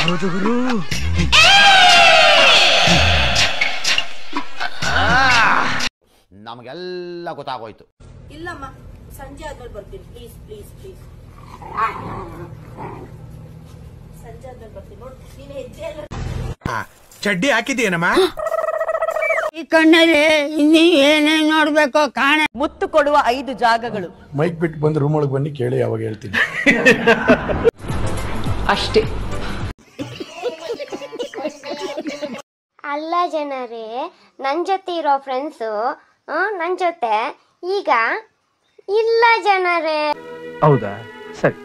ನಮಗೆಲ್ಲ ಗೊತ್ತಾಗೋಯ್ತು ಇಲ್ಲಮ್ಮ ಸಂಜೆ ಆದ್ಮೇಲೆ ಬರ್ತೀನಿ ಪ್ಲೀಸ್ ಪ್ಲೀಸ್ ಪ್ಲೀಸ್ ಸಂಜೆ ಆದ್ಮೇಲೆ ಬರ್ತೀನಿ ನೋಡಿ ನೀನು ಹೆಜ್ಜೆ ಎಲ್ಲ ಚಡ್ಡಿ ಹಾಕಿದ್ದೀನಮ್ಮ ಈ ಕಣ್ಣಲ್ಲಿ ಇನ್ನೀ ಏನೇನ್ ನೋಡ್ಬೇಕೋ ಕಾಣ ಮುತ್ತು ಕೊಡುವ ಐದು ಜಾಗಗಳು ಮೈಕ್ ಬಿಟ್ಟು ಬಂದು ರೂಮ್ ಒಳಗೆ ಬನ್ನಿ ಕೇಳಿ ಅವಾಗ ಹೇಳ್ತೀನಿ ಅಷ್ಟೇ ಅಲ್ಲ ಜನರೇ ನನ್ ಜೊತೆ ಇರೋ ಫ್ರೆಂಡ್ಸು ನನ್ ಜೊತೆ ಈಗ ಇಲ್ಲ ಜನರೇ ಹೌದಾ ಸರಿ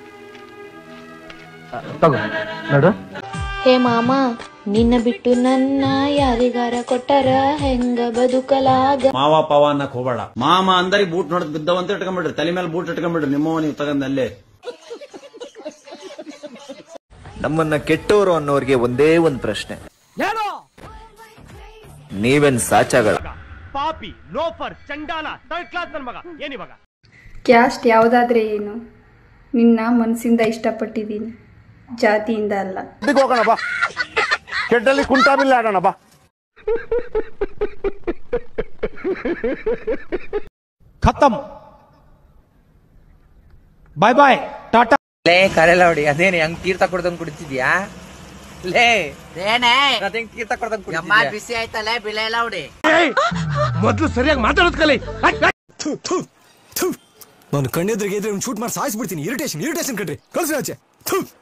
ತಗೋ ನೋಡು ಹೇ ಮಾಮ ನಿನ್ನ ಬಿಟ್ಟು ನನ್ನ ಯಾರಿಗಾರ ಕೊಟ್ಟರ ಹೆಂಗ ಬದುಕಲಾಗ ಮಾವ ಪಾವ ಅನ್ನಕ್ ಹೋಗಬೇಡ ಮಾಮ ಅಂದರಿ ಬೂಟ್ ನೋಡದ್ ಬಿದ್ದವಂತ ಇಟ್ಕೊಂಡ್ಬಿಡ್ರಿ ತಲೆ ಮೇಲೆ ಬೂಟ್ ಇಟ್ಕೊಂಡ್ಬಿಡ್ರಿ ನಿಮ್ಮ ನೀವು ತಗೊಂಡ್ ಅಲ್ಲೇ ನಮ್ಮನ್ನ ಕೆಟ್ಟವರು ಅನ್ನೋರಿಗೆ ಒಂದೇ ಒಂದು ಪ್ರಶ್ನೆ ನೀವೇನ್ ಸಾಚಾಗಳ ಪಾಪಿ ಲೋಫರ್ ಚಂಡಾಲ ಥರ್ಡ್ ಕ್ಲಾಸ್ ನನ್ ಮಗ ಏನಿವಾಗ ಕ್ಯಾಸ್ಟ್ ಯಾವುದಾದ್ರೆ ಏನು ನಿನ್ನ ಮನಸ್ಸಿಂದ ಇಷ್ಟಪಟ್ಟಿದ್ದೀನಿ ಜಾತಿಯಿಂದ ಅಲ್ಲ ಹೋಗೋಣ ಬಾ ಕೆಟ್ಟಲ್ಲಿ ಕುಂಟಾಬಿಲ್ಲ ಆಡೋಣ ಬಾ ಖತಮ್ ಬಾಯ್ ಬಾಯ್ ಟಾಟಾ ಲೇ ಕರೆಲ್ಲ ಹೊಡಿ ಅದೇನೆ ಹಂಗ್ ತೀರ್ಥ ಕೊಡ್ದಂಗ್ ಕುಡಿತಿದ್ಯಾ ಲೇ ಏನೇ ಅದೇಂಗ್ ತೀರ್ಥ ಕೊಡ್ದಂಗ್ ಯಮ್ಮ ಕುಡಿತಿದ್ಯಾ ಬಿಸಿ ಆಯ್ತಲ್ಲ ಬಿಳೆ ಎಲ್ಲ ಹೊಡಿ ಮೊದ್ಲು ಸರಿಯಾಗಿ ಮಾತಾಡೋದ್ ಕಲಿ ನಾನು ಕಣ್ಣೆದ್ರಿಗೆ ಇದ್ರೆ ಶೂಟ್ ಮಾಡಿ ಸಾಯಿಸ್ಬಿಡ್ತೀನಿ ಇರಿಟೇಷನ್ ಇರಿಟೇಷನ್ ಕಣ್ರಿ ಕಳ್ಸಿ ಆಚೆ